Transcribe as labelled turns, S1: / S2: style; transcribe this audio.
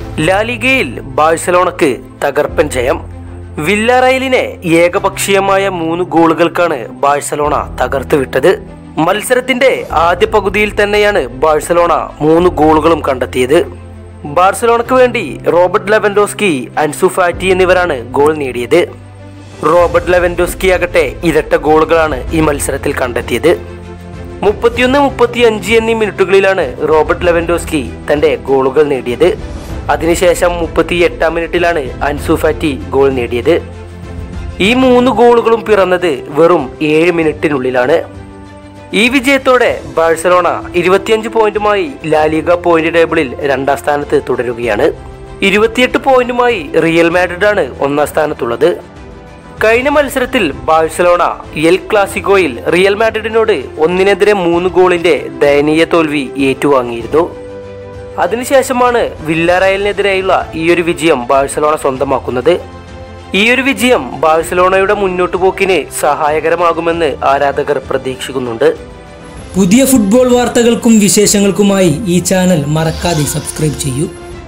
S1: ലാലിഗയിൽ ബാഴ്സലോണക്ക് തകർപ്പൻ ജയം വില്ലറയലിനെ ഏകപക്ഷീയമായ മൂന്ന് ഗോളുകൾക്കാണ് ബാഴ്സലോണ തകർത്ത് വിട്ടത് മത്സരത്തിന്റെ ആദ്യ പകുതിയിൽ തന്നെയാണ് ബാഴ്സലോണ മൂന്ന് ഗോളുകളും കണ്ടെത്തിയത് ബാഴ്സലോണക്ക് വേണ്ടി റോബർട്ട് ലെവൻഡോസ്കി അൻസു ഫാറ്റി എന്നിവരാണ് ഗോൾ നേടിയത് റോബർട്ട് ലെവൻഡോസ്കി ആകട്ടെ ഇരട്ട ഗോളുകളാണ് ഈ മത്സരത്തിൽ കണ്ടെത്തിയത് മുപ്പത്തിയൊന്ന് മുപ്പത്തി അഞ്ച് എന്നീ മിനിറ്റുകളിലാണ് റോബർട്ട് ലെവൻഡോസ്കി തന്റെ ഗോളുകൾ നേടിയത് അതിനുശേഷം മുപ്പത്തി എട്ടാം മിനിറ്റിലാണ് അൻസു ഫാറ്റി ഗോൾ നേടിയത് ഈ മൂന്ന് ഗോളുകളും പിറന്നത് വെറും ഏഴ് മിനിറ്റിനുള്ളിലാണ് ഈ വിജയത്തോടെ ബാഴ്സലോണ ഇരുപത്തിയഞ്ച് പോയിന്റുമായി ലാലിഗ പോയിന്റ് ടേബിളിൽ രണ്ടാം സ്ഥാനത്ത് തുടരുകയാണ് ഇരുപത്തിയെട്ട് പോയിന്റുമായി റിയൽ മാഡ്രിഡാണ് ഒന്നാം സ്ഥാനത്തുള്ളത് കഴിഞ്ഞ മത്സരത്തിൽ ബാഴ്സലോണ എൽ ക്ലാസിക്കോയിൽ റിയൽ മാഡ്രിഡിനോട് ഒന്നിനെതിരെ മൂന്ന് ഗോളിന്റെ ദയനീയ തോൽവി ഏറ്റുവാങ്ങിയിരുന്നു അതിനുശേഷമാണ് വില്ലാറയലിനെതിരെയുള്ള ഈ ഒരു വിജയം ബാഴ്സലോണ സ്വന്തമാക്കുന്നത് ഈ ഒരു വിജയം ബാഴ്സലോണയുടെ മുന്നോട്ടു പോക്കിന് സഹായകരമാകുമെന്ന് ആരാധകർ പ്രതീക്ഷിക്കുന്നുണ്ട്
S2: പുതിയ ഫുട്ബോൾ വാർത്തകൾക്കും വിശേഷങ്ങൾക്കുമായി ഈ ചാനൽ മറക്കാതെ സബ്സ്ക്രൈബ് ചെയ്യൂ